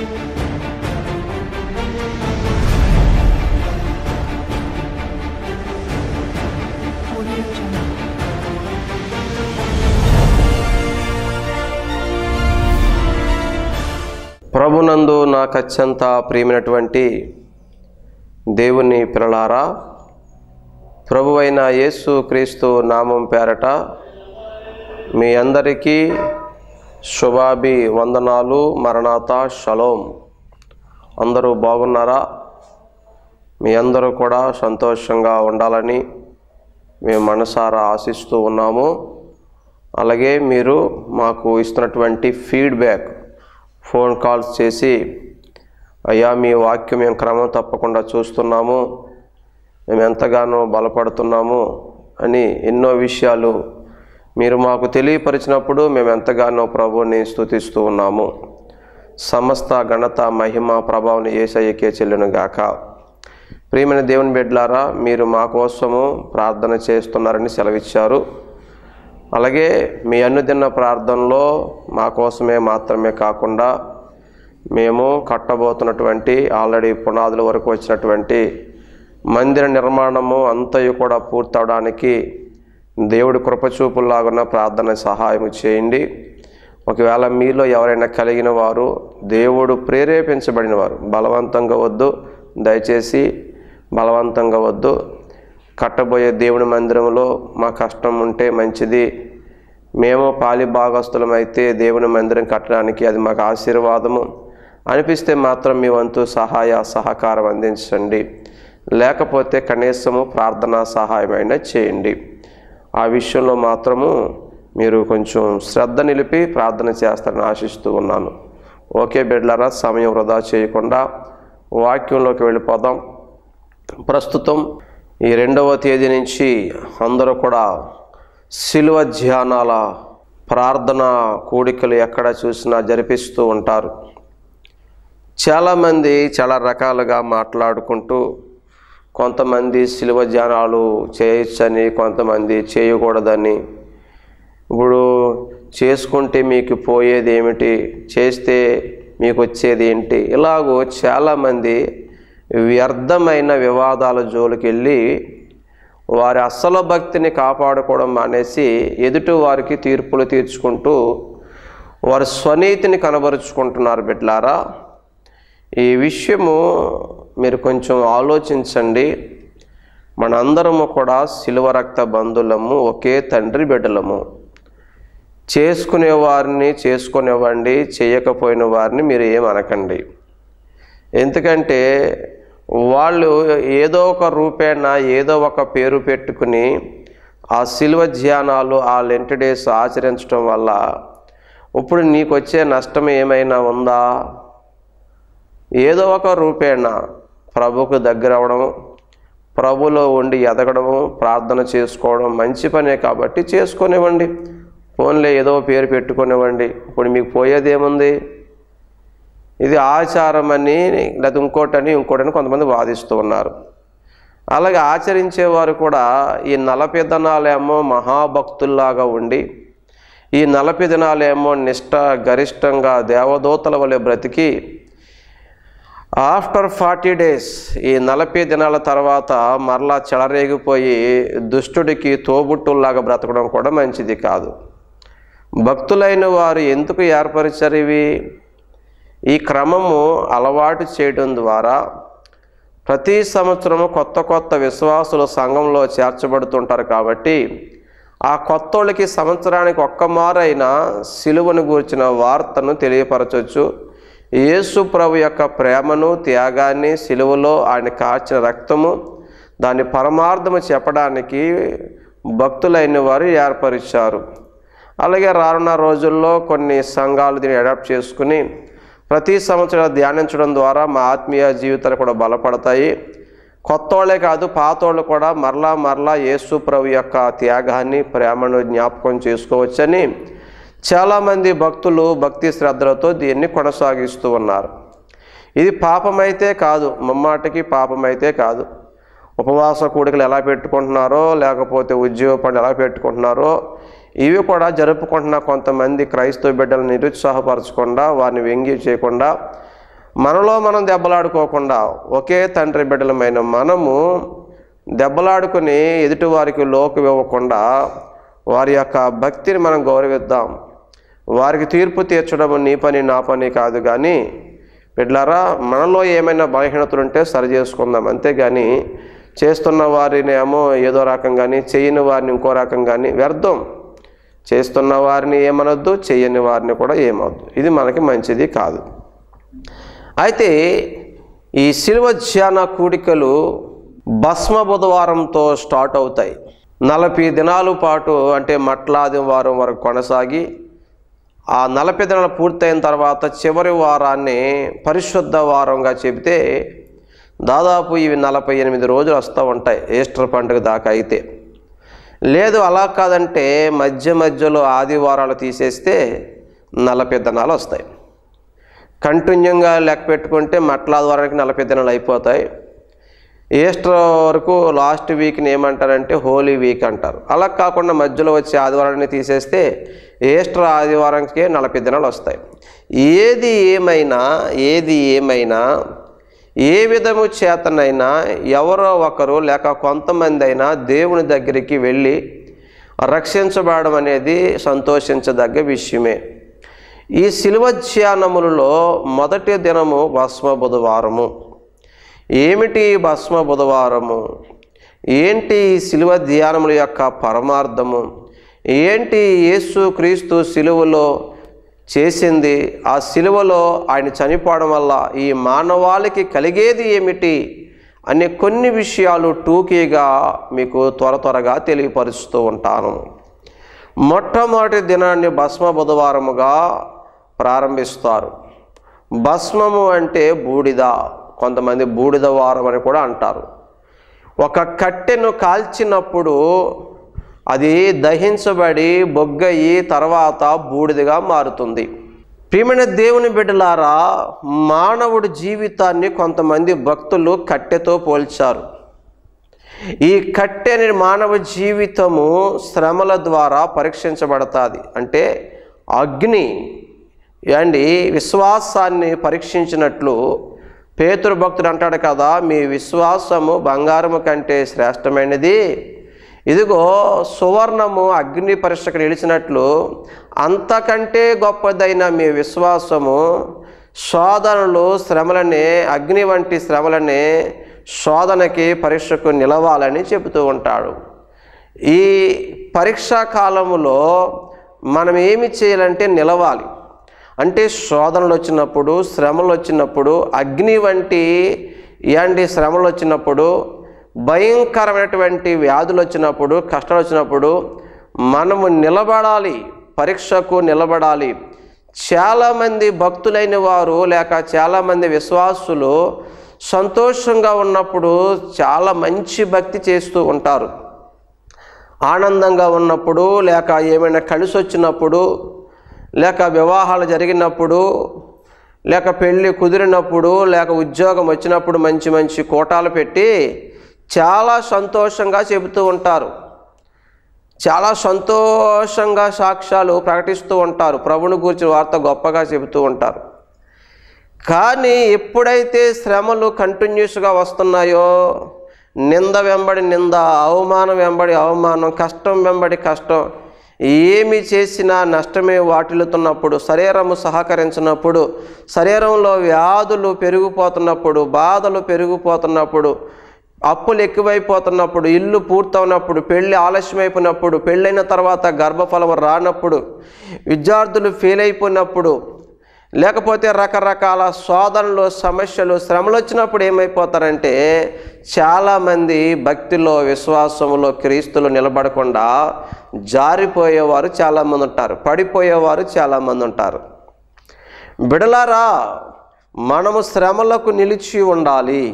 Audio Jungle. ప్రభునందు నాకు అత్యంత ప్రియమైనటువంటి దేవుని పిల్లలారా ప్రభువైన యేసు క్రీస్తు నామం పేరట మీ అందరికీ శుభాభి వందనాలు మరణాత షలోం అందరూ బాగున్నారా మీ అందరూ కూడా సంతోషంగా ఉండాలని మేము మనసారా ఆశిస్తూ ఉన్నాము అలాగే మీరు మాకు ఇస్తున్నటువంటి ఫీడ్బ్యాక్ ఫోన్ కాల్స్ చేసి అయ్యా మీ వాక్యం మేము క్రమం తప్పకుండా చూస్తున్నాము మేము ఎంతగానో బలపడుతున్నాము అని ఎన్నో విషయాలు మీరు మాకు తెలియపరిచినప్పుడు మేము ఎంతగానో ప్రభువుని స్తుతిస్తూ ఉన్నాము సమస్త ఘనత మహిమ ప్రభావం ఏసయ్యకే చెల్లును గాక ప్రియమైన దేవుని బిడ్డలారా మీరు మా కోసము ప్రార్థన చేస్తున్నారని సెలవిచ్చారు అలాగే మీ అనుదిన ప్రార్థనలో మా కోసమే మాత్రమే కాకుండా మేము కట్టబోతున్నటువంటి ఆల్రెడీ పునాదుల వరకు వచ్చినటువంటి మందిర నిర్మాణము అంతయు కూడా పూర్తవడానికి దేవుడి కృపచూపులాగున్న ప్రార్థన సహాయం చేయండి ఒకవేళ మీలో ఎవరైనా కలిగిన వారు దేవుడు ప్రేరేపించబడిన వారు బలవంతంగా వద్దు దయచేసి బలవంతంగా వద్దు కట్టబోయే దేవుని మందిరంలో మా కష్టం ఉంటే మంచిది మేము పాలి భాగస్థులమైతే దేవుని మందిరం కట్టడానికి అది మాకు ఆశీర్వాదము అనిపిస్తే మాత్రం మీ వంతు సహాయ సహకారం అందించండి లేకపోతే కనీసము ప్రార్థనా సహాయమైనా చేయండి ఆ విషయంలో మాత్రము మీరు కొంచెం శ్రద్ధ నిలిపి ప్రార్థన చేస్తారని ఆశిస్తూ ఉన్నాను ఓకే బిడ్డలారా సమయం వృధా చేయకుండా వాక్యంలోకి వెళ్ళిపోదాం ప్రస్తుతం ఈ రెండవ తేదీ నుంచి అందరూ కూడా శిలువ ధ్యానాల ప్రార్థన కూడికలు ఎక్కడ చూసినా జరిపిస్తూ ఉంటారు చాలామంది చాలా రకాలుగా మాట్లాడుకుంటూ కొంతమంది శిలువ ధ్యానాలు చేయొచ్చని కొంతమంది చేయకూడదని ఇప్పుడు చేసుకుంటే మీకు పోయేది ఏమిటి చేస్తే మీకు వచ్చేది ఏంటి ఇలాగూ చాలామంది వ్యర్థమైన వివాదాల జోలికి వెళ్ళి వారి అసలు భక్తిని కాపాడుకోవడం మానేసి ఎదుటి వారికి తీర్పులు తీర్చుకుంటూ వారి స్వనీతిని కనబరుచుకుంటున్నారు బిడ్లారా ఈ విషయము మీరు కొంచెం ఆలోచించండి మనందరము కూడా శిలువ రక్త బంధులము ఒకే తండ్రి బిడ్డలము చేసుకునే వారిని చేసుకునేవ్వండి చేయకపోయిన వారిని మీరు ఏమనకండి ఎందుకంటే వాళ్ళు ఏదో ఒక రూపేణ ఏదో ఒక పేరు పెట్టుకుని ఆ సిల్వ ధ్యానాలు ఆ లెంట్ డేస్ ఆచరించడం వల్ల ఇప్పుడు నీకు వచ్చే నష్టం ఏమైనా ఉందా ఏదో ఒక రూపేణ ప్రభుకు దగ్గర అవడం ప్రభులో ఉండి ఎదగడము ప్రార్థన చేసుకోవడం మంచి పనే కాబట్టి చేసుకొనివ్వండి ఫోన్లో ఏదో పేరు పెట్టుకొనివ్వండి ఇప్పుడు మీకు పోయేది ఏముంది ఇది ఆచారం అని లేదా ఇంకోటని ఇంకోటని కొంతమంది వాదిస్తూ ఉన్నారు అలాగే ఆచరించేవారు కూడా ఈ నలభై దినాలేమో మహాభక్తుల్లాగా ఉండి ఈ నలభై దినాలేమో నిష్ట గరిష్టంగా దేవదూతల వలె బ్రతికి ఆఫ్టర్ ఫార్టీ డేస్ ఈ నలభై దినాల తర్వాత మరలా చెలరేగిపోయి దుష్టుడికి తోబుట్టుల్లాగా బ్రతకడం కూడా మంచిది కాదు భక్తులైన వారు ఎందుకు ఏర్పరిచారు ఇవి ఈ క్రమము అలవాటు చేయడం ద్వారా ప్రతి సంవత్సరము కొత్త కొత్త విశ్వాసులు సంఘంలో చేర్చబడుతుంటారు కాబట్టి ఆ కొత్తోళ్ళకి సంవత్సరానికి ఒక్క మారైనా సిలువను గూర్చిన వార్తను తెలియపరచవచ్చు యేసు ప్రభు యొక్క ప్రేమను త్యాగాన్ని సిలువలో ఆయన కార్చిన రక్తము దాని పరమార్థము చెప్పడానికి భక్తులైన వారు ఏర్పరిచారు అలాగే రానున్న రోజుల్లో కొన్ని సంఘాలు దీన్ని అడాప్ట్ చేసుకుని ప్రతి సంవత్సరం ధ్యానించడం ద్వారా మా ఆత్మీయ జీవితాలు కూడా బలపడతాయి కొత్తోళ్ళే కాదు పాతోళ్ళు కూడా మరలా మరలా యేసు ప్రభు యొక్క త్యాగాన్ని ప్రేమను జ్ఞాపకం చేసుకోవచ్చని చాలామంది భక్తులు భక్తి శ్రద్ధలతో దీన్ని కొనసాగిస్తూ ఉన్నారు ఇది పాపమైతే కాదు ముమ్మాటికి పాపమైతే కాదు ఉపవాస కూడికలు ఎలా పెట్టుకుంటున్నారో లేకపోతే ఉద్యోగ పనులు ఎలా పెట్టుకుంటున్నారో ఇవి కూడా జరుపుకుంటున్న కొంతమంది క్రైస్తవ బిడ్డలను నిరుత్సాహపరచకుండా వారిని వ్యంగ్యం చేయకుండా మనలో మనం దెబ్బలాడుకోకుండా ఒకే తండ్రి బిడ్డలమైన మనము దెబ్బలాడుకుని ఎదుటివారికి లోకు ఇవ్వకుండా వారి యొక్క భక్తిని మనం గౌరవిద్దాం వారికి తీర్పు తీర్చడం నీ పని నా పని కాదు కానీ బిడ్లారా మనలో ఏమైనా బలహీనతలు ఉంటే సరి చేసుకుందాం అంతేగాని చేస్తున్న వారిని ఏమో ఏదో రకం కానీ చేయని వారిని ఇంకో రకం కానీ వ్యర్థం చేస్తున్న వారిని ఏమనొద్దు చేయని వారిని కూడా ఏమవద్దు ఇది మనకి మంచిది కాదు అయితే ఈ శిల్వ ధ్యాన కూడికలు భస్మ బుధవారంతో స్టార్ట్ అవుతాయి నలభై దినాల పాటు అంటే మట్లాది వారం వరకు కొనసాగి ఆ నలభై దినాలు పూర్తయిన తర్వాత చివరి వారాన్ని పరిశుద్ధ వారంగా చెబితే దాదాపు ఇవి నలభై ఎనిమిది రోజులు వస్తూ ఉంటాయి ఈస్టర్ పండుగ దాకా అయితే లేదు అలా కాదంటే మధ్య మధ్యలో ఆదివారాలు తీసేస్తే నలభై దినాలు వస్తాయి కంటిన్యూగా లెక్క పెట్టుకుంటే మట్లాదివారానికి నలభై దినాలు అయిపోతాయి ఈస్టర్ వరకు లాస్ట్ వీక్ని ఏమంటారంటే హోలీ వీక్ అంటారు అలా కాకుండా మధ్యలో వచ్చే ఆదివారాన్ని తీసేస్తే ఈస్టర్ ఆదివారానికి నలభై దినాలు వస్తాయి ఏది ఏమైనా ఏది ఏమైనా ఏ విధము చేతనైనా ఎవరో ఒకరు లేక కొంతమంది అయినా దేవుని దగ్గరికి వెళ్ళి రక్షించబడడం అనేది సంతోషించదగ్గ విషయమే ఈ శిలువ ధ్యానములలో మొదటి దినము భస్మ బుధవారము ఏమిటి ఈ భస్మ బుధవారము ఏంటి ఈ శిలువ ధ్యానముల యొక్క పరమార్థము ఏంటి యేసు క్రీస్తు శిలువలో చేసింది ఆ శిలువలో ఆయన చనిపోవడం వల్ల ఈ మానవాళికి కలిగేది ఏమిటి అనే కొన్ని విషయాలు టూకీగా మీకు త్వర త్వరగా తెలియపరుస్తూ ఉంటాను మొట్టమొదటి దినాన్ని భస్మ బుధవారముగా ప్రారంభిస్తారు భస్మము అంటే బూడిద కొంతమంది బూడిద వారం అని కూడా అంటారు ఒక కట్టెను కాల్చినప్పుడు అది దహించబడి బొగ్గయి తర్వాత బూడిదగా మారుతుంది ప్రియమైన దేవుని బిడ్డలారా మానవుడి జీవితాన్ని కొంతమంది భక్తులు కట్టెతో పోల్చారు ఈ కట్టెని మానవ జీవితము శ్రమల ద్వారా పరీక్షించబడతాది అంటే అగ్ని అండి విశ్వాసాన్ని పరీక్షించినట్లు పేతురు భక్తుడు అంటాడు కదా మీ విశ్వాసము బంగారము కంటే శ్రేష్టమైనది ఇదిగో సువర్ణము అగ్ని పరీక్షకు నిలిచినట్లు అంతకంటే గొప్పదైన మీ విశ్వాసము శోధనలు శ్రమలనే అగ్ని వంటి శ్రమలనే శోధనకి పరీక్షకు నిలవాలని చెబుతూ ఉంటాడు ఈ పరీక్షా కాలములో మనం ఏమి చేయాలంటే నిలవాలి అంటే శోధనలు వచ్చినప్పుడు శ్రమలు వచ్చినప్పుడు అగ్ని వంటి ఇలాంటి శ్రమలు వచ్చినప్పుడు భయంకరమైనటువంటి వ్యాధులు వచ్చినప్పుడు కష్టాలు వచ్చినప్పుడు మనము నిలబడాలి పరీక్షకు నిలబడాలి చాలామంది భక్తులైన వారు లేక చాలామంది విశ్వాసులు సంతోషంగా ఉన్నప్పుడు చాలా మంచి భక్తి చేస్తూ ఉంటారు ఆనందంగా ఉన్నప్పుడు లేక ఏమైనా కలిసి వచ్చినప్పుడు లేక వివాహాలు జరిగినప్పుడు లేక పెళ్ళి కుదిరినప్పుడు లేక ఉద్యోగం వచ్చినప్పుడు మంచి మంచి కోటాలు పెట్టి చాలా సంతోషంగా చెబుతూ ఉంటారు చాలా సంతోషంగా సాక్ష్యాలు ప్రకటిస్తూ ఉంటారు ప్రభుని గురించి వార్త గొప్పగా చెబుతూ ఉంటారు కానీ ఎప్పుడైతే శ్రమలు కంటిన్యూస్గా వస్తున్నాయో నింద వెంబడి నింద అవమానం వెంబడి అవమానం కష్టం వెంబడి కష్టం ఏమి చేసినా నష్టమే వాటిల్లుతున్నప్పుడు శరీరము సహకరించినప్పుడు శరీరంలో వ్యాధులు పెరిగిపోతున్నప్పుడు బాధలు పెరిగిపోతున్నప్పుడు అప్పులు ఎక్కువైపోతున్నప్పుడు ఇల్లు పూర్తవునప్పుడు పెళ్ళి ఆలస్యమైపోయినప్పుడు పెళ్ళైన తర్వాత గర్భఫలం రానప్పుడు విద్యార్థులు ఫెయిల్ అయిపోయినప్పుడు లేకపోతే రకరకాల శోధనలు సమస్యలు శ్రమలు వచ్చినప్పుడు ఏమైపోతారంటే చాలామంది భక్తిలో విశ్వాసంలో క్రీస్తులు నిలబడకుండా జారిపోయేవారు చాలామంది ఉంటారు పడిపోయేవారు చాలామంది ఉంటారు బిడలారా మనము శ్రమలకు నిలిచి ఉండాలి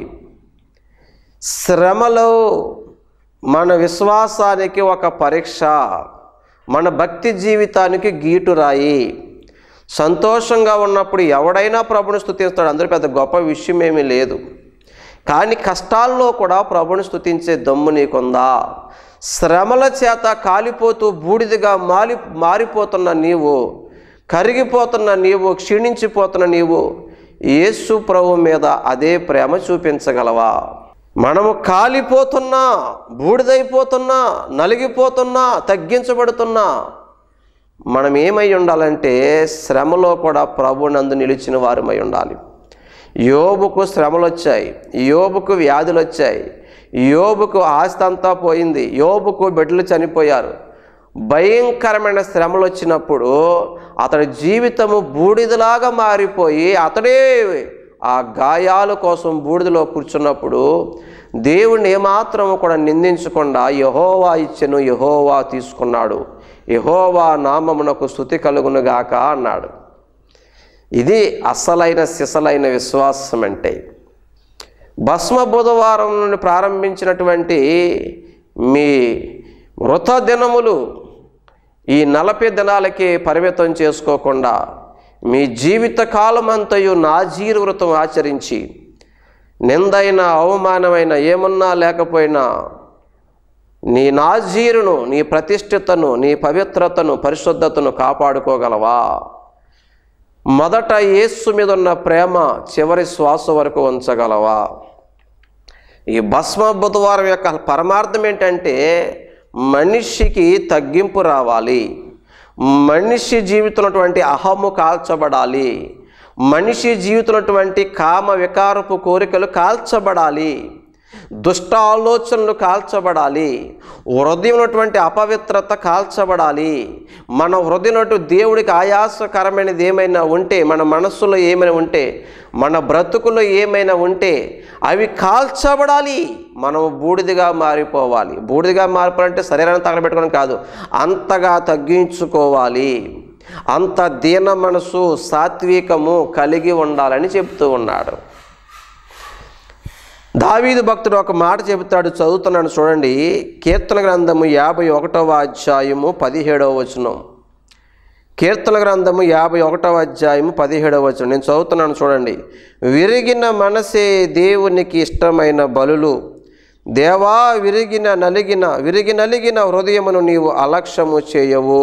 శ్రమలో మన విశ్వాసానికి ఒక పరీక్ష మన భక్తి జీవితానికి గీటురాయి సంతోషంగా ఉన్నప్పుడు ఎవడైనా ప్రభుని స్థుతిస్తాడు అందరూ పెద్ద గొప్ప విషయం ఏమీ లేదు కానీ కష్టాల్లో కూడా ప్రభుని స్థుతించే దమ్ము నీకుందా శ్రమల చేత కాలిపోతూ బూడిదిగా మాలి మారిపోతున్న నీవు కరిగిపోతున్న నీవు క్షీణించిపోతున్న నీవు యేసు ప్రభు మీద అదే ప్రేమ చూపించగలవా మనము కాలిపోతున్నా బూడిదైపోతున్నా నలిగిపోతున్నా తగ్గించబడుతున్నా మనం ఏమై ఉండాలంటే శ్రమలో కూడా ప్రభు నందు నిలిచిన వారమై ఉండాలి యోబుకు శ్రమలు వచ్చాయి యోబుకు వ్యాధులు వచ్చాయి యోబుకు ఆస్తి అంతా పోయింది యోబుకు బిడ్డలు చనిపోయారు భయంకరమైన శ్రమలు వచ్చినప్పుడు అతడి జీవితము బూడిదలాగా మారిపోయి అతడే ఆ గాయాల కోసం బూడిదలో కూర్చున్నప్పుడు దేవుణ్ణి ఏమాత్రము కూడా నిందించకుండా యహోవా ఇచ్చెను యహోవా తీసుకున్నాడు యహోవా నామమునకు స్థుతి కలుగునుగాక అన్నాడు ఇది అసలైన సిసలైన విశ్వాసం అంటే భస్మ బుధవారం నుండి ప్రారంభించినటువంటి మీ వృత దినములు ఈ నలభై దినాలకి పరిమితం చేసుకోకుండా మీ జీవిత కాలమంతయు నాజీరు వ్రతం ఆచరించి నిందైన అవమానమైన ఏమున్నా లేకపోయినా నీ నాజీరును నీ ప్రతిష్ఠితను నీ పవిత్రతను పరిశుద్ధతను కాపాడుకోగలవా మొదట యేసు మీద ఉన్న ప్రేమ చివరి శ్వాస వరకు ఉంచగలవా ఈ భస్మ బుధవారం యొక్క పరమార్థం ఏంటంటే మనిషికి తగ్గింపు రావాలి మనిషి జీవితంలోటువంటి అహము కాల్చబడాలి మనిషి జీవితంలోటువంటి కామ వికారపు కోరికలు కాల్చబడాలి దుష్ట ఆలోచనలు కాల్చబడాలి హృదయంలోటువంటి అపవిత్రత కాల్చబడాలి మన హృదయంలో దేవుడికి ఆయాసకరమైనది ఏమైనా ఉంటే మన మనస్సులో ఏమైనా ఉంటే మన బ్రతుకులో ఏమైనా ఉంటే అవి కాల్చబడాలి మనం బూడిదిగా మారిపోవాలి బూడిదిగా మారిపోవాలంటే శరీరాన్ని తగలబెట్టుకోవడం కాదు అంతగా తగ్గించుకోవాలి అంత దీన మనసు సాత్వికము కలిగి ఉండాలని చెప్తూ ఉన్నాడు దావీదు భక్తుడు ఒక మాట చెబుతాడు చదువుతున్నాను చూడండి కీర్తన గ్రంథము యాభై ఒకటవ అధ్యాయము పదిహేడవ వచనం కీర్తన గ్రంథము యాభై ఒకటవ అధ్యాయము పదిహేడవ వచనం నేను చదువుతున్నాను చూడండి విరిగిన మనసే దేవునికి ఇష్టమైన బలులు దేవా విరిగిన నలిగిన విరిగి నలిగిన హృదయమును నీవు అలక్ష్యము చేయవు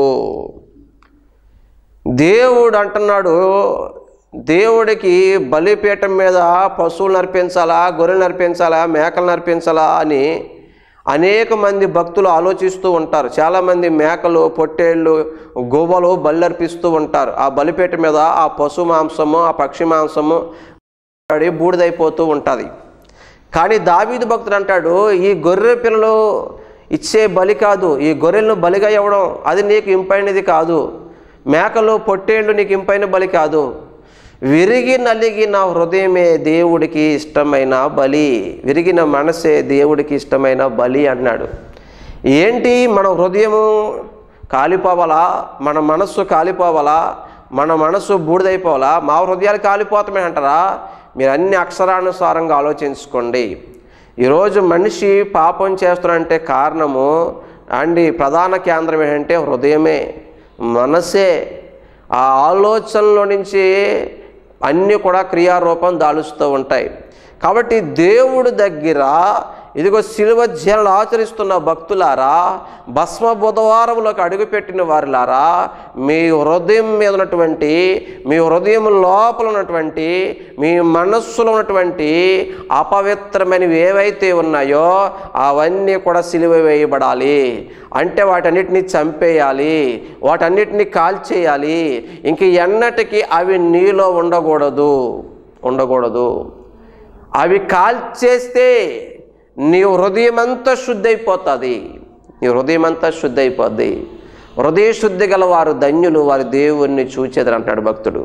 దేవుడు అంటున్నాడు దేవుడికి బలిపీఠం మీద పశువులు నర్పించాలా గొర్రెలు నర్పించాలా మేకలు నర్పించాలా అని అనేక మంది భక్తులు ఆలోచిస్తూ ఉంటారు చాలామంది మేకలు పొట్టేళ్ళు గువ్వలు బలి అర్పిస్తూ ఉంటారు ఆ బలిపీఠం మీద ఆ పశు మాంసము ఆ పక్షి మాంసము పడి బూడిదైపోతూ ఉంటుంది కానీ దావీదు భక్తుడు అంటాడు ఈ గొర్రె పిల్లలు ఇచ్చే బలి కాదు ఈ గొర్రెలను బలిగా ఇవ్వడం అది నీకు ఇంపైనది కాదు మేకలు పొట్టేళ్ళు నీకు ఇంపైన బలి కాదు విరిగి నలిగిన హృదయమే దేవుడికి ఇష్టమైన బలి విరిగిన మనసే దేవుడికి ఇష్టమైన బలి అన్నాడు ఏంటి మన హృదయము కాలిపోవాలా మన మనస్సు కాలిపోవాలా మన మనస్సు బూడిదైపోవాలా మా హృదయాలు కాలిపోతామే అంటారా మీరు అన్ని అక్షరానుసారంగా ఆలోచించుకోండి ఈరోజు మనిషి పాపం చేస్తున్నాడంటే కారణము అండి ప్రధాన కేంద్రం ఏంటంటే హృదయమే మనసే ఆ ఆలోచనలో నుంచి అన్నీ కూడా క్రియారూపం దాలుస్తూ ఉంటాయి కాబట్టి దేవుడి దగ్గర ఇదిగో శిలువ ధ్యానాలు ఆచరిస్తున్న భక్తులారా భస్మ బుధవారంలోకి అడుగుపెట్టిన వారిలారా మీ హృదయం మీద ఉన్నటువంటి మీ హృదయం లోపల ఉన్నటువంటి మీ మనస్సులో ఉన్నటువంటి అపవిత్రమైనవి ఏవైతే ఉన్నాయో అవన్నీ కూడా సిలువ వేయబడాలి అంటే వాటన్నిటిని చంపేయాలి వాటన్నిటిని కాల్చేయాలి ఇంక ఎన్నటికీ అవి నీలో ఉండకూడదు ఉండకూడదు అవి కాల్చేస్తే నీ హృదయం అంతా శుద్ధి అయిపోతుంది నీ హృదయం అంతా శుద్ధి అయిపోద్ది హృదయ శుద్ధి గల వారు ధన్యులు వారి దేవుణ్ణి చూచేదని అంటాడు భక్తుడు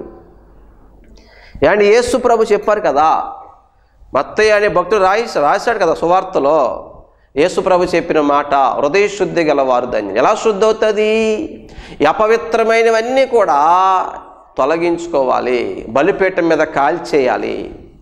ఏమండి యేసు ప్రభు చెప్పారు కదా మత్తయ్య అనే భక్తుడు రాయి రాశాడు కదా సువార్తలో యేసు ప్రభు చెప్పిన మాట హృదయ శుద్ధి గల వారు ధన్యులు ఎలా శుద్ధి అవుతుంది ఈ అపవిత్రమైనవన్నీ కూడా తొలగించుకోవాలి బలిపీఠం మీద కాల్చేయాలి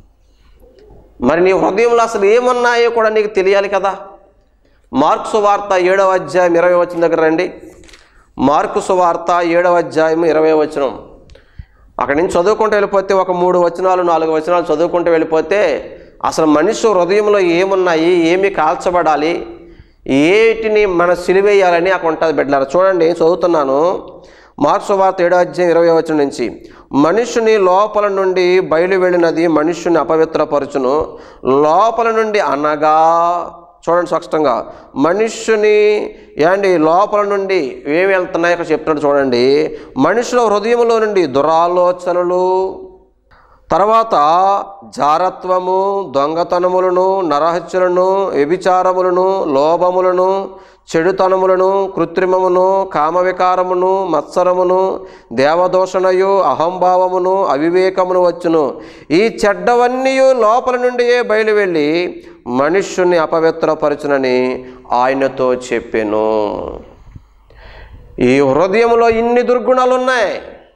మరి నీ హృదయంలో అసలు ఏమున్నాయో కూడా నీకు తెలియాలి కదా మార్క్స్ వార్త ఏడవ అధ్యాయం ఇరవై వచ్చిన దగ్గర రండి మార్కు సువార్త ఏడవ అధ్యాయం ఇరవై వచనం అక్కడి నుంచి చదువుకుంటూ వెళ్ళిపోతే ఒక మూడు వచనాలు నాలుగు వచనాలు చదువుకుంటూ వెళ్ళిపోతే అసలు మనిషి హృదయంలో ఏమున్నాయి ఏమి కాల్చబడాలి ఏటిని మన సిలివేయాలని అక్కడ ఉంటుంది బిడ్డలారా చూడండి చదువుతున్నాను మార్క్స్ వార్త ఏడో అధ్యాయం ఇరవై వచనం నుంచి మనుషుని లోపల నుండి బయలు వెళ్ళినది మనుషుని అపవిత్రపరచును లోపల నుండి అనగా చూడండి స్పష్టంగా మనుష్యుని ఏండి లోపల నుండి ఏమి వెళ్తున్నాయి ఇక్కడ చెప్తున్నాడు చూడండి మనుషుల హృదయంలో నుండి దురాలోచనలు తర్వాత జారత్వము దొంగతనములను నరహత్యలను వ్యభిచారములను లోభములను చెడుతనములను కృత్రిమమును కామవికారమును మత్సరమును దేవదోషణయు అహంభావమును అవివేకమును వచ్చును ఈ చెడ్డవన్నీ లోపల నుండియే బయలు వెళ్ళి మనుష్యుని అపవిత్రపరచునని ఆయనతో చెప్పెను ఈ హృదయంలో ఇన్ని దుర్గుణాలు ఉన్నాయి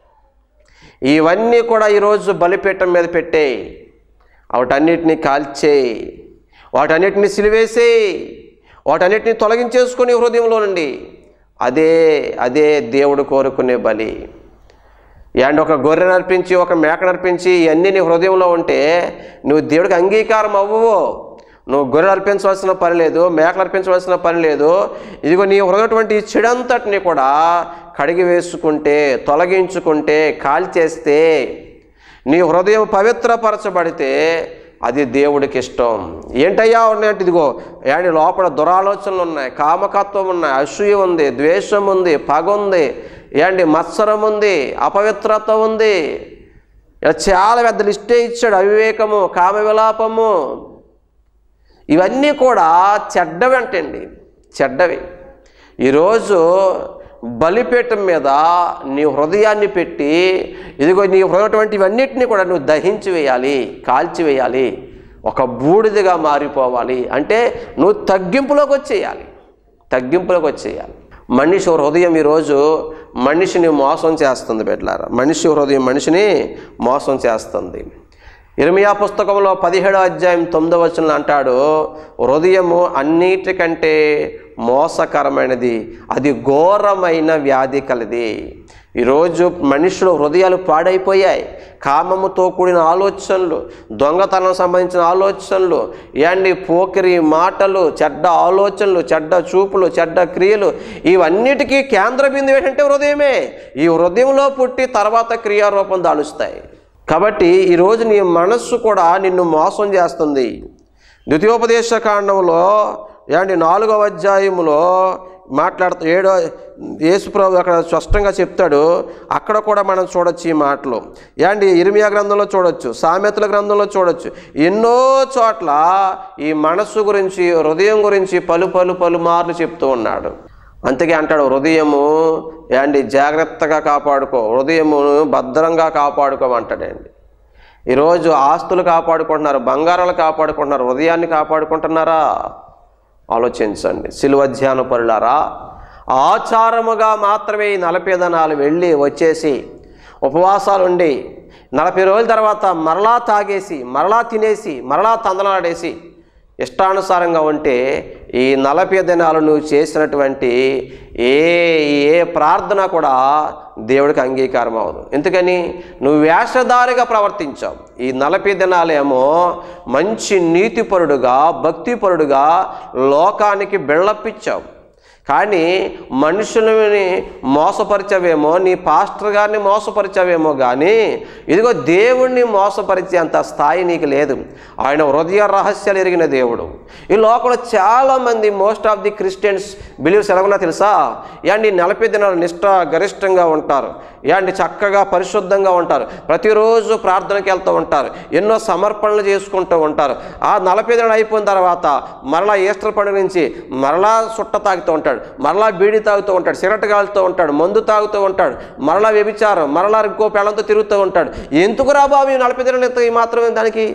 ఇవన్నీ కూడా ఈరోజు బలిపీఠం మీద పెట్టేయి వాటన్నిటిని కాల్చేయి వాటన్నిటిని సిలివేసేయి వాటన్నిటిని తొలగించేసుకుని హృదయంలో నుండి అదే అదే దేవుడు కోరుకునే బలి అండ్ ఒక గొర్రె నర్పించి ఒక మేక నర్పించి ఇవన్నీ నీ హృదయంలో ఉంటే నువ్వు దేవుడికి అంగీకారం అవ్వవు నువ్వు గొర్రె అర్పించవలసిన పని లేదు మేకలు అర్పించవలసిన పని లేదు ఇదిగో నీ హృదయటువంటి ఈ చెడంతటిని కూడా కడిగి వేసుకుంటే తొలగించుకుంటే కాల్చేస్తే నీ హృదయం పవిత్రపరచబడితే అది దేవుడికి ఇష్టం ఏంటయ్యా ఉన్నాయంటే ఇదిగో ఏంటి లోపల దురాలోచనలు ఉన్నాయి కామకత్వం ఉన్నాయి అసూయ ఉంది ద్వేషం ఉంది పగ ఉంది ఏంటి మత్సరం ఉంది అపవిత్రత ఉంది ఇలా చాలా పెద్ద లిస్టే ఇచ్చాడు అవివేకము కామ విలాపము ఇవన్నీ కూడా చెడ్డవి అంటండి చెడ్డవి ఈరోజు బలిపీఠం మీద నీ హృదయాన్ని పెట్టి ఇదిగో నీ హృదయటువంటి ఇవన్నిటిని కూడా నువ్వు దహించి వేయాలి కాల్చివేయాలి ఒక బూడిదగా మారిపోవాలి అంటే నువ్వు తగ్గింపులోకి వచ్చేయాలి తగ్గింపులోకి వచ్చేయాలి మనిషి హృదయం ఈరోజు మనిషిని మోసం చేస్తుంది బిడ్డలారా మనిషి హృదయం మనిషిని మోసం చేస్తుంది ఇర్మియా పుస్తకంలో పదిహేడో అధ్యాయం తొమ్మిదో వచనంలో అంటాడు హృదయము అన్నిటికంటే మోసకరమైనది అది ఘోరమైన వ్యాధి కలది ఈరోజు మనుషులు హృదయాలు పాడైపోయాయి కామముతో కూడిన ఆలోచనలు దొంగతనం సంబంధించిన ఆలోచనలు ఏండి పోకిరి మాటలు చెడ్డ ఆలోచనలు చెడ్డ చూపులు చెడ్డ క్రియలు ఇవన్నిటికీ కేంద్ర బిందువు ఏంటంటే హృదయమే ఈ హృదయంలో పుట్టి తర్వాత క్రియారూపం దాలుస్తాయి కాబట్టి ఈరోజు నీ మనస్సు కూడా నిన్ను మోసం చేస్తుంది ద్వితీయోపదేశ కాండంలో ఏంటి నాలుగవ అధ్యాయములో మాట్లాడుతూ ఏడో యేసుప్రభు అక్కడ స్పష్టంగా చెప్తాడు అక్కడ కూడా మనం చూడొచ్చు ఈ మాటలు ఏంటి ఇరిమియా గ్రంథంలో చూడొచ్చు సామెతల గ్రంథంలో చూడొచ్చు ఎన్నో చోట్ల ఈ మనస్సు గురించి హృదయం గురించి పలు పలు పలు మార్లు చెప్తూ ఉన్నాడు అంతకే అంటాడు హృదయము ఏండి జాగ్రత్తగా కాపాడుకో హృదయము భద్రంగా కాపాడుకోమంటాడండి ఈరోజు ఆస్తులు కాపాడుకుంటున్నారు బంగారాలు కాపాడుకుంటున్నారు హృదయాన్ని కాపాడుకుంటున్నారా ఆలోచించండి సిలువ ధ్యాన పరులారా ఆచారముగా మాత్రమే ఈ నలభై దినాలు వెళ్ళి వచ్చేసి ఉపవాసాలు ఉండి నలభై రోజుల తర్వాత మరలా తాగేసి మరలా తినేసి మరలా తందనాడేసి ఇష్టానుసారంగా ఉంటే ఈ నలభై దినాలు నువ్వు చేసినటువంటి ఏ ఏ ప్రార్థన కూడా దేవుడికి అంగీకారం అవ్వదు ఎందుకని నువ్వు వేషధారిగా ప్రవర్తించావు ఈ నలభై దినాలేమో మంచి నీతిపరుడుగా భక్తిపరుడుగా లోకానికి బెళ్ళప్పించావు కానీ మనుషులని మోసపరిచవేమో నీ పాస్టర్ గారిని మోసపరిచావేమో కానీ ఇదిగో దేవుణ్ణి మోసపరిచే అంత స్థాయి నీకు లేదు ఆయన హృదయ రహస్యాలు ఎరిగిన దేవుడు ఈ లోకంలో చాలామంది most of the Christians believes ఎలాగున్నా తెలుసా యాండి నలభై దినాలు నిష్ఠ గరిష్టంగా ఉంటారు యాండి చక్కగా పరిశుద్ధంగా ఉంటారు ప్రతిరోజు ప్రార్థనకి వెళ్తూ ఉంటారు ఎన్నో సమర్పణలు చేసుకుంటూ ఉంటారు ఆ నలభై దినాలు అయిపోయిన తర్వాత మరలా ఈస్టర్ పండుగ నుంచి మరలా సుట్ట తాగుతూ ఉంటాడు మరలా బీడి తాగుతూ ఉంటాడు సిగరెట్ కాలుతూ ఉంటాడు మందు తాగుతూ ఉంటాడు మరలా వ్యభిచారం మరలా ఇంకో పేళంతో తిరుగుతూ ఉంటాడు ఎందుకు రా బాబు ఈ నలభై దినాలు ఎంత ఈ మాత్రమే దానికి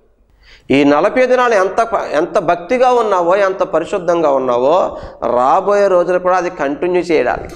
ఈ నలభై దినాలు ఎంత ప- ఎంత భక్తిగా ఉన్నావో ఎంత పరిశుద్ధంగా ఉన్నావో రాబోయే రోజులు కూడా అది కంటిన్యూ చేయాలి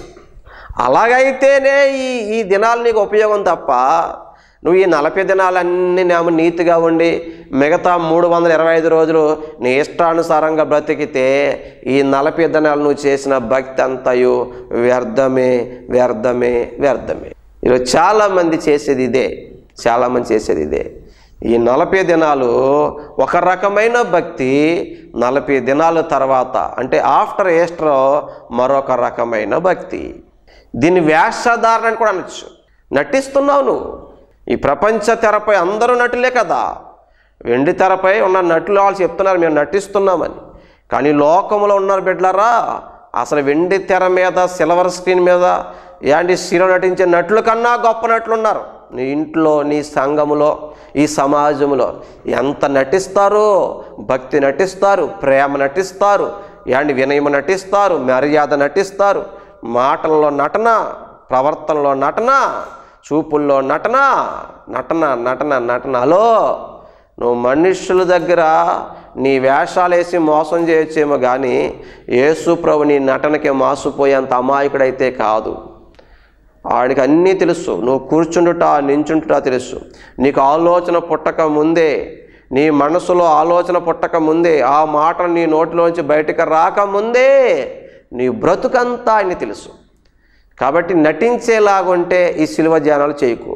అలాగైతేనే ఈ ఈ దినాలు నీకు ఉపయోగం తప్ప నువ్వు ఈ నలభై దినాలన్నీ నేమో నీతిగా ఉండి మిగతా మూడు వందల ఇరవై ఐదు రోజులు నీ ఇష్టానుసారంగా బ్రతికితే ఈ నలభై దినాలు నువ్వు చేసిన భక్తి అంతయు వ్యర్థమే వ్యర్థమే వ్యర్థమే ఈరోజు చాలామంది చేసేది ఇదే చాలామంది చేసేది ఇదే ఈ నలభై దినాలు ఒక రకమైన భక్తి నలభై దినాల తర్వాత అంటే ఆఫ్టర్ ఈస్టర్ మరొక రకమైన భక్తి దీన్ని వేషధారణ అని కూడా అనొచ్చు నటిస్తున్నావు నువ్వు ఈ ప్రపంచ తెరపై అందరూ నటులే కదా వెండి తెరపై ఉన్న నటులు వాళ్ళు చెప్తున్నారు మేము నటిస్తున్నామని కానీ లోకంలో ఉన్నారు బిడ్డలారా అసలు వెండి తెర మీద సిల్వర్ స్క్రీన్ మీద ఏంటి సీలో నటించే నటుల కన్నా గొప్ప నటులు ఉన్నారు నీ ఇంట్లో నీ సంఘములో ఈ సమాజంలో ఎంత నటిస్తారు భక్తి నటిస్తారు ప్రేమ నటిస్తారు ఏంటి వినయం నటిస్తారు మర్యాద నటిస్తారు మాటల్లో నటన ప్రవర్తనలో నటన చూపుల్లో నటన నటన నటన నటన హలో నువ్వు మనుష్యుల దగ్గర నీ వేషాలు వేసి మోసం చేయొచ్చేమో కానీ యేసు ప్రభు నీ నటనకి మాసిపోయేంత అమాయకుడైతే కాదు ఆడికి అన్నీ తెలుసు నువ్వు కూర్చుండుట నించుంటుట తెలుసు నీకు ఆలోచన పుట్టక ముందే నీ మనసులో ఆలోచన పుట్టక ముందే ఆ మాట నీ నోటిలోంచి బయటకు రాకముందే నీ బ్రతుకంతా ఆయన తెలుసు కాబట్టి నటించేలాగుంటే ఈ సిలువ ధ్యానాలు చేయకు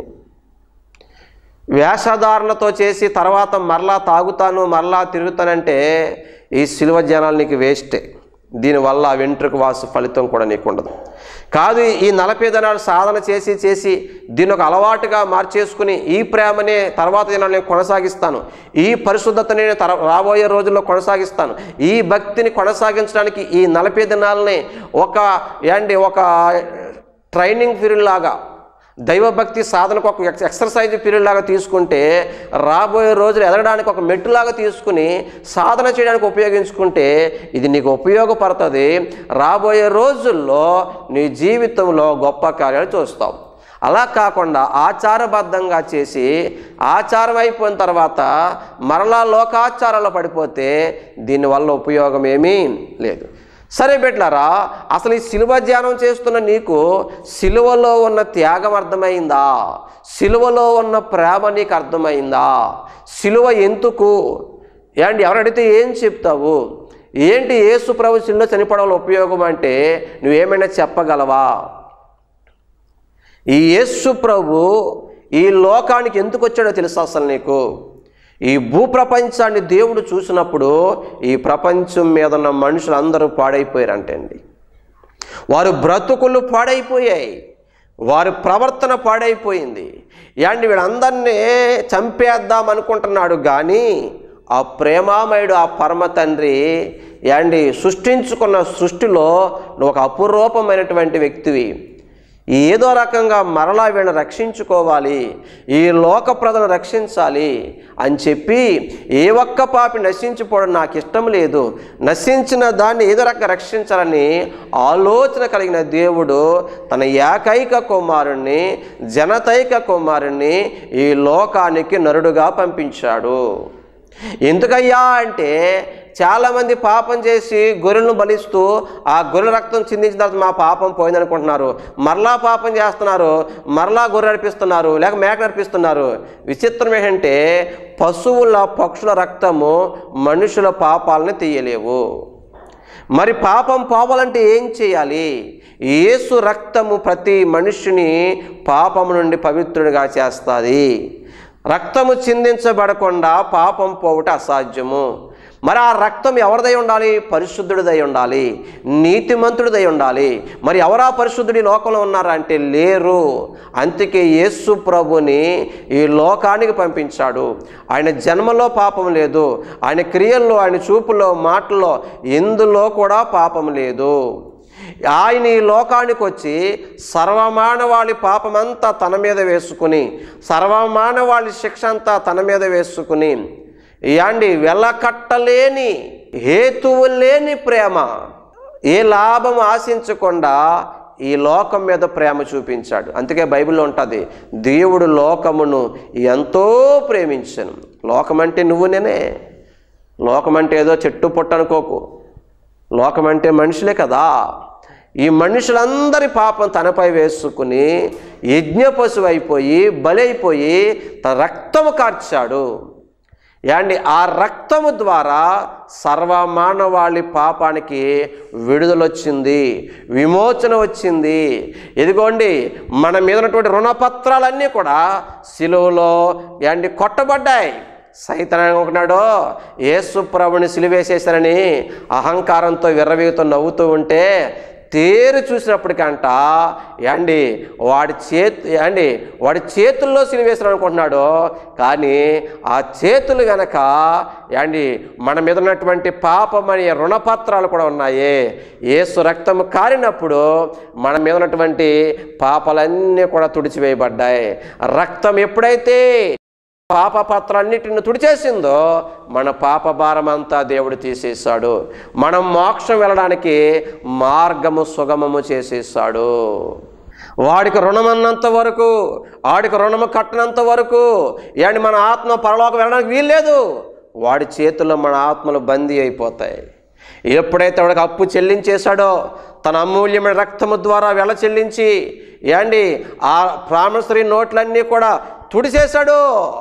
వేషధారణతో చేసి తర్వాత మరలా తాగుతాను మరలా తిరుగుతానంటే ఈ సిలువ ధ్యానాలు నీకు వేస్టే దీనివల్ల వెంట్రుక వాసు ఫలితం కూడా నీకు ఉండదు కాదు ఈ నలభై దినాలు సాధన చేసి చేసి దీని ఒక అలవాటుగా మార్చేసుకుని ఈ ప్రేమనే తర్వాత దినాలు నేను కొనసాగిస్తాను ఈ పరిశుద్ధతని నేను తర రాబోయే రోజుల్లో కొనసాగిస్తాను ఈ భక్తిని కొనసాగించడానికి ఈ నలభై దినాలని ఒక ఏంటి ఒక ట్రైనింగ్ పీరియడ్ లాగా దైవభక్తి సాధనకు ఒక ఎక్స్- ఎక్సర్సైజ్ పీరియడ్ లాగా తీసుకుంటే రాబోయే రోజులు ఎదగడానికి ఒక మెట్టులాగా తీసుకుని సాధన చేయడానికి ఉపయోగించుకుంటే ఇది నీకు ఉపయోగపడుతుంది రాబోయే రోజుల్లో నీ జీవితంలో గొప్ప కార్యాలు చూస్తావు అలా కాకుండా ఆచారబద్ధంగా చేసి ఆచారం అయిపోయిన తర్వాత మరలా లోకాచారాలు పడిపోతే దీనివల్ల ఉపయోగం ఏమీ లేదు సరే బిడ్డలారా అసలు ఈ సిలువ ధ్యానం చేస్తున్న నీకు సిలువలో ఉన్న త్యాగం అర్థమైందా సిలువలో ఉన్న ప్రేమ నీకు అర్థమైందా సిలువ ఎందుకు ఏంటి ఎవరు అడిగితే ఏం చెప్తావు ఏంటి యేసు ప్రభు సిలువ చనిపోవడం వల్ల ఉపయోగం అంటే నువ్వేమైనా చెప్పగలవా ఈ యేసు ప్రభు ఈ లోకానికి ఎందుకు వచ్చాడో తెలుసా అసలు నీకు ఈ భూప్రపంచాన్ని దేవుడు చూసినప్పుడు ఈ ప్రపంచం మీద ఉన్న మనుషులు అందరూ పాడైపోయారంటండి వారు బ్రతుకులు పాడైపోయాయి వారి ప్రవర్తన పాడైపోయింది యాండి వీళ్ళందరినీ చంపేద్దాం అనుకుంటున్నాడు కానీ ఆ ప్రేమామయుడు ఆ పరమ తండ్రి యాండి సృష్టించుకున్న సృష్టిలో నువ్వు ఒక అపురూపమైనటువంటి వ్యక్తివి ఏదో రకంగా మరలా వీళ్ళని రక్షించుకోవాలి ఈ లోక ప్రజలను రక్షించాలి అని చెప్పి ఏ ఒక్క పాపి నశించిపోవడం నాకు ఇష్టం లేదు నశించిన దాన్ని ఏదో రకంగా రక్షించాలని ఆలోచన కలిగిన దేవుడు తన ఏకైక కుమారుణ్ణి జనతైక కుమారుణ్ణి ఈ లోకానికి నరుడుగా పంపించాడు ఎందుకయ్యా అంటే చాలామంది పాపం చేసి గొర్రెలను బలిస్తూ ఆ గొర్రెల రక్తం చిందించిన తర్వాత మా పాపం పోయిందనుకుంటున్నారు మరలా పాపం చేస్తున్నారు మరలా గొర్రె నడిపిస్తున్నారు లేక మేక నడిపిస్తున్నారు విచిత్రం ఏంటంటే పశువుల పక్షుల రక్తము మనుషుల పాపాలని తీయలేవు మరి పాపం పోవాలంటే ఏం చేయాలి యేసు రక్తము ప్రతి మనుష్యుని పాపము నుండి పవిత్రుడిగా చేస్తుంది రక్తము చిందించబడకుండా పాపం పోవుట అసాధ్యము మరి ఆ రక్తం ఎవరిదై ఉండాలి పరిశుద్ధుడిదై ఉండాలి నీతిమంతుడిదై ఉండాలి మరి ఎవరా పరిశుద్ధుడి లోకంలో ఉన్నారా అంటే లేరు అందుకే యేసు ప్రభుని ఈ లోకానికి పంపించాడు ఆయన జన్మలో పాపం లేదు ఆయన క్రియల్లో ఆయన చూపులో మాటల్లో ఎందులో కూడా పాపం లేదు ఆయన ఈ లోకానికి వచ్చి సర్వమానవాళి పాపమంతా తన మీద వేసుకుని సర్వమానవాళి శిక్ష అంతా తన మీద వేసుకుని యాండి వెలకట్టలేని హేతువు లేని ప్రేమ ఏ లాభం ఆశించకుండా ఈ లోకం మీద ప్రేమ చూపించాడు అందుకే బైబిల్లో ఉంటుంది దేవుడు లోకమును ఎంతో ప్రేమించను లోకం అంటే నువ్వు నేనే లోకం అంటే ఏదో చెట్టు పుట్ట అనుకోకు లోకం అంటే మనుషులే కదా ఈ మనుషులందరి పాపం తనపై వేసుకుని యజ్ఞ పశువు అయిపోయి బలైపోయి తన రక్తము కార్చాడు యాండి ఆ రక్తము ద్వారా సర్వమానవాళి పాపానికి విడుదల వచ్చింది విమోచన వచ్చింది ఇదిగోండి మన మీద ఉన్నటువంటి రుణపత్రాలన్నీ కూడా సిలువలో యాండి కొట్టబడ్డాయి సైతం అనుకున్నాడు యేసు ప్రభుని సిలివేసేశానని అహంకారంతో విర్రవీగుతూ నవ్వుతూ ఉంటే తేరు చూసినప్పటికంట యాండి వాడి చేతి యాండి వాడి చేతుల్లో సిలివేసిన అనుకుంటున్నాడు కానీ ఆ చేతులు గనక యాండి మన మీద ఉన్నటువంటి పాపమని రుణపత్రాలు కూడా ఉన్నాయి ఏసు రక్తము కారినప్పుడు మన మీద ఉన్నటువంటి పాపాలన్నీ కూడా తుడిచివేయబడ్డాయి రక్తం ఎప్పుడైతే పాప పత్రాన్నిటిని తుడిచేసిందో మన పాప భారం అంతా దేవుడు తీసేశాడు మనం మోక్షం వెళ్ళడానికి మార్గము సుగమము చేసేసాడు వాడికి రుణం అన్నంత వరకు వాడికి రుణము కట్టనంత వరకు ఏంటి మన ఆత్మ పరలోకి వెళ్ళడానికి వీల్లేదు వాడి చేతుల్లో మన ఆత్మలు బందీ అయిపోతాయి ఎప్పుడైతే వాడికి అప్పు చెల్లించేశాడో తన అమూల్యమైన రక్తము ద్వారా వెల చెల్లించి ఏండి ఆ ప్రామిసరీ నోట్లన్నీ కూడా తుడిచేశాడు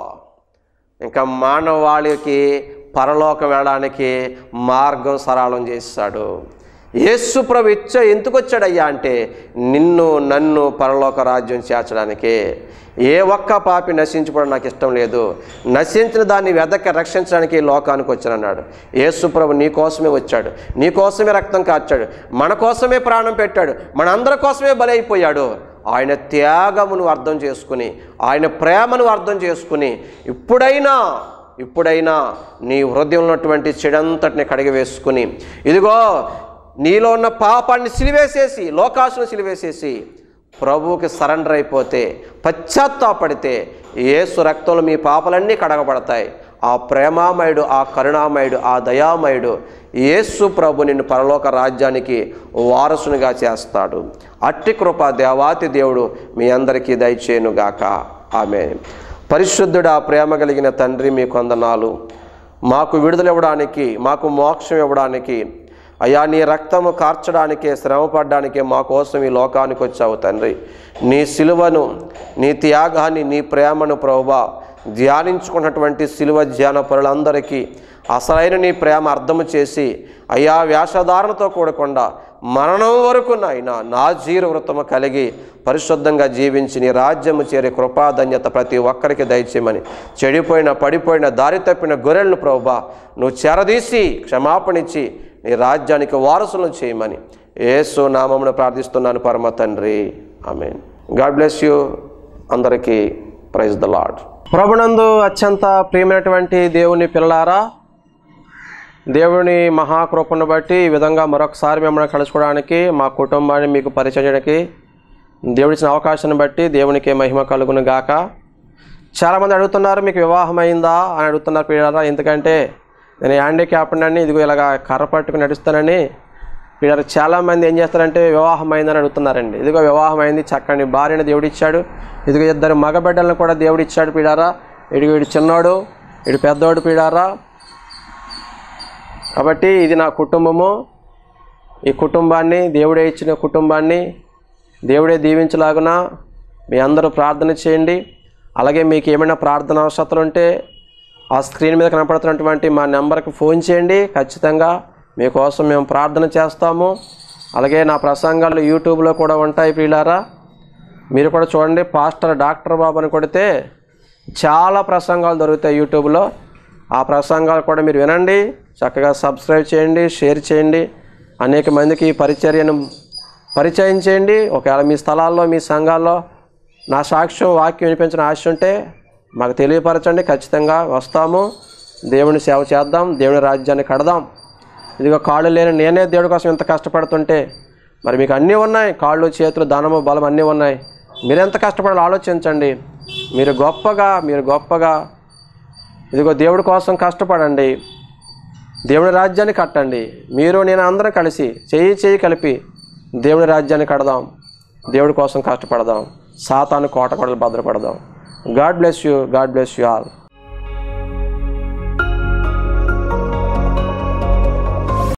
ఇంకా మానవాళికి పరలోకం వెళ్ళడానికి మార్గం సరళం చేశాడు యేసు ప్రభు ఇచ్చ ఎందుకు వచ్చాడయ్యా అంటే నిన్ను నన్ను పరలోక రాజ్యం చేర్చడానికి ఏ ఒక్క పాపి నశించుకోవడం నాకు ఇష్టం లేదు నశించిన దాన్ని వెదక రక్షించడానికి ఈ లోకానికి వచ్చానన్నాడు యేసు ప్రభు నీ కోసమే వచ్చాడు నీ కోసమే రక్తం కార్చాడు మన కోసమే ప్రాణం పెట్టాడు మన అందరి కోసమే బలైపోయాడు ఆయన త్యాగమును అర్థం చేసుకుని ఆయన ప్రేమను అర్థం చేసుకుని ఇప్పుడైనా ఇప్పుడైనా నీ హృదయంలో ఉన్నటువంటి చెడంతటిని కడిగి వేసుకుని ఇదిగో నీలో ఉన్న పాపాన్ని సిలివేసేసి లోకాసును సిలివేసేసి ప్రభువుకి సరెండర్ అయిపోతే పశ్చాత్తాపడితే ఏసు రక్తంలో మీ పాపలన్నీ కడగబడతాయి ఆ ప్రేమామయుడు ఆ కరుణామయుడు ఆ దయామయుడు యేసు ప్రభు నిన్ను పరలోక రాజ్యానికి వారసునిగా చేస్తాడు అట్టి కృప దేవాతి దేవుడు మీ అందరికీ దయచేయునుగాక ఆమె పరిశుద్ధుడా ప్రేమ కలిగిన తండ్రి మీ కొందనాలు మాకు విడుదల ఇవ్వడానికి మాకు మోక్షం ఇవ్వడానికి అయ్యా నీ రక్తము కార్చడానికే శ్రమపడడానికే మా కోసం ఈ లోకానికి వచ్చావు తండ్రి నీ సిలువను నీ త్యాగాన్ని నీ ప్రేమను ప్రభువా ధ్యానించుకున్నటువంటి సిలువ ధ్యాన పరులందరికీ అసలైన నీ ప్రేమ అర్థము చేసి అయ్యా వేషధారణతో కూడకుండా మరణం వరకు నాయన నా జీర వృత్తము కలిగి పరిశుద్ధంగా జీవించి నీ రాజ్యము చేరే కృపాధన్యత ప్రతి ఒక్కరికి దయచేయమని చెడిపోయిన పడిపోయిన దారి తప్పిన గొర్రెలను ప్రభుబా నువ్వు చెరదీసి క్షమాపణిచ్చి నీ రాజ్యానికి వారసులను చేయమని ఏసు నామమును ప్రార్థిస్తున్నాను పరమ తండ్రి ఆమె గాడ్ బ్లెస్ యూ అందరికీ ప్రైజ్ ద లాడ్ ప్రభునందు అత్యంత ప్రియమైనటువంటి దేవుని పిల్లారా దేవుని మహాకృపను బట్టి ఈ విధంగా మరొకసారి మిమ్మల్ని కలుసుకోవడానికి మా కుటుంబాన్ని మీకు పరిచయం చేయడానికి దేవుడిచ్చిన అవకాశాన్ని బట్టి దేవునికి మహిమ కలుగును గాక చాలామంది అడుగుతున్నారు మీకు వివాహం అయిందా అని అడుగుతున్నారు పిల్లరా ఎందుకంటే నేను హ్యాండిక్యాప్ అని ఇదిగో ఇలాగా కర్ర పట్టుకుని నడుస్తానని పిల్లలు చాలామంది ఏం చేస్తారంటే వివాహం అయిందని అడుగుతున్నారండి ఇదిగో వివాహం అయింది చక్కని భార్యని దేవుడు ఇచ్చాడు ఇదిగో ఇద్దరు మగబిడ్డలను కూడా దేవుడు ఇచ్చాడు పీడారా ఇడిగో ఇడు చిన్నోడు ఇడు పెద్దోడు పీడారా కాబట్టి ఇది నా కుటుంబము ఈ కుటుంబాన్ని దేవుడే ఇచ్చిన కుటుంబాన్ని దేవుడే దీవించలాగున మీ అందరూ ప్రార్థన చేయండి అలాగే మీకు ఏమైనా ప్రార్థన అవసరతలు ఉంటే ఆ స్క్రీన్ మీద కనపడుతున్నటువంటి మా నెంబర్కి ఫోన్ చేయండి ఖచ్చితంగా మీకోసం మేము ప్రార్థన చేస్తాము అలాగే నా ప్రసంగాలు యూట్యూబ్లో కూడా ఉంటాయి ప్రియులారా మీరు కూడా చూడండి పాస్టర్ డాక్టర్ బాబు అని కొడితే చాలా ప్రసంగాలు దొరుకుతాయి యూట్యూబ్లో ఆ ప్రసంగాలు కూడా మీరు వినండి చక్కగా సబ్స్క్రైబ్ చేయండి షేర్ చేయండి అనేక మందికి ఈ పరిచర్యను పరిచయం చేయండి ఒకవేళ మీ స్థలాల్లో మీ సంఘాల్లో నా సాక్ష్యం వాక్యం వినిపించిన ఆశ ఉంటే మాకు తెలియపరచండి ఖచ్చితంగా వస్తాము దేవుని సేవ చేద్దాం దేవుని రాజ్యాన్ని కడదాం ఇదిగో కాళ్ళు లేని నేనే దేవుడి కోసం ఎంత కష్టపడుతుంటే మరి మీకు అన్నీ ఉన్నాయి కాళ్ళు చేతులు ధనము బలం అన్నీ ఉన్నాయి మీరు ఎంత కష్టపడాలో ఆలోచించండి మీరు గొప్పగా మీరు గొప్పగా ఇదిగో దేవుడి కోసం కష్టపడండి దేవుని రాజ్యాన్ని కట్టండి మీరు నేను అందరం కలిసి చేయి చేయి కలిపి దేవుని రాజ్యాన్ని కడదాం దేవుడి కోసం కష్టపడదాం సాతాను కోట కొడలు భద్రపడదాం God bless you God bless you all